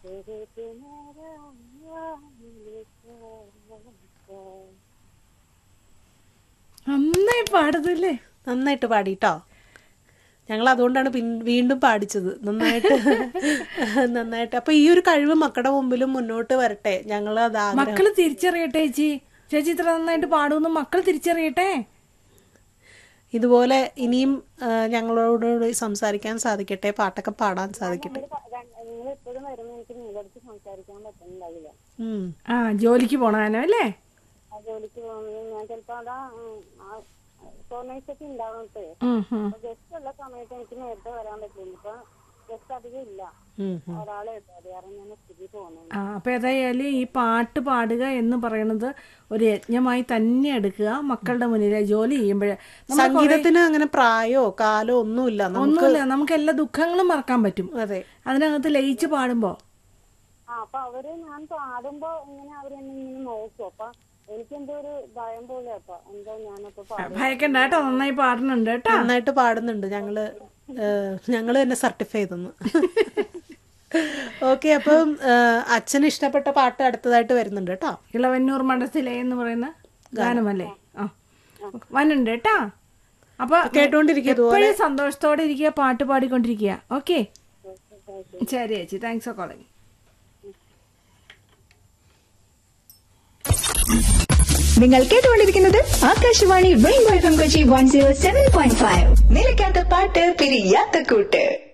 तेरे मेरा നന്നായി പാടുന്നില്ലേ നന്നായിട്ട് പാടിട്ടോ ഞങ്ങൾ അതുകൊണ്ടാണ് പിൻ- വീണ്ടും പാടിച്ചത് നന്നായിട്ട് നന്നായിട്ട് അപ്പൊ ഈ ഒരു കഴിവ് മക്കളുടെ മുമ്പിലും മുന്നോട്ട് വരട്ടെ ഞങ്ങൾ അത് ആഗ്രഹം മക്കള് തിരിച്ചറിയട്ടെ ചേച്ചി ചേച്ചി ഇത്ര നന്നായിട്ട് പാടുമെന്ന് മക്കൾ തിരിച്ചറിയട്ടെ ഇതുപോലെ ഇനിയും ആ, ഞങ്ങളോട് സംസാരിക്കാൻ സാധിക്കട്ടെ പാട്ടൊക്കെ പാടാൻ സാധിക്കട്ടെ നിങ്ങൾ എപ്പോഴും വരുമ്പോൾ എനിക്ക് നിങ്ങളടുത്ത് സംസാരിക്കാൻ പറ്റുന്നുണ്ടാവില്ല ഉം. ആ ജോലിക്ക് പോണാനോ അല്ലേ ആ ജോലിക്ക് പോകുന്നത് ഞാൻ ചിലപ്പോ അവിടെ ഫോർമൈസൊക്കെ ഉണ്ടാവുന്നത് ഉം, ഉം. ഗസ്റ്റ് ഉള്ള സമയത്ത് എനിക്ക് നേരത്തെ വരാൻ പറ്റില്ല ഇപ്പൊ ഗസ്റ്റ് അധികം ഇല്ല ഉം, ഉം. ഒരാളെ ഉള്ളൂ അത് കാരണം ഞാൻ ഒത്തിരി പോകുന്നത് ആ അപ്പൊ ഏതായാലും ഈ പാട്ട് പാടുക എന്ന് പറയുന്നത് ഒരു യജ്ഞമായി തന്നെ എടുക്കുക മക്കളുടെ മുന്നിലെ ജോലി ചെയ്യുമ്പോഴേ സംഗീതത്തിന് അങ്ങനെ പ്രായോ കാലോ ഒന്നുമില്ല നമുക്ക് ഒന്നുമില്ല നമുക്ക് എല്ലാ ദുഃഖങ്ങളും മറക്കാൻ പറ്റും അതെ അതിനകത്ത് ലയിച്ച് പാടുമ്പോ ആ അപ്പൊ അവര് ഞാൻ പാടുമ്പോ ഇങ്ങനെ അവരെന്നെ ഇങ്ങനെ നോക്കും അപ്പൊ എനിക്കെന്തോ ഒരു ഭയം പോലെ അപ്പൊ എന്താ ഞാനപ്പോ പാടും ഭയക്കണ്ട കേട്ടോ നന്നായി പാടുന്നുണ്ട് കേട്ടോ നന്നായിട്ട് പാടുന്നുണ്ട് ഞങ്ങള് ഏഹ്, ഞങ്ങള് തന്നെ സർട്ടിഫൈ ചെയ്തെന്ന് ഓക്കെ അപ്പം ഏഹ്, അച്ഛന് ഇഷ്ടപ്പെട്ട പാട്ട് അടുത്തതായിട്ട് വരുന്നുണ്ട് കേട്ടോ ഇളവന്നൂർ മണ്ടത്തിലെ എന്ന് പറയുന്ന ഗാനമല്ലേ ആ വന്നുണ്ട് കേട്ടാ അപ്പൊ കേട്ടോണ്ടിരിക്കുക എപ്പോഴും സന്തോഷത്തോടെ ഇരിക്കുക പാട്ട് പാടിക്കൊണ്ടിരിക്കുക ഓക്കെ ശരി ചേച്ചി താങ്ക്സ് ഫോർ കോളിംഗ് നിങ്ങൾ കേട്ടുകൊണ്ടിരിക്കുന്നത് Akashvani rainbow Kochi one zero seven point five നിലയ്ക്കാത്ത പാട്ട് പിരിയാത്ത കൂട്ട്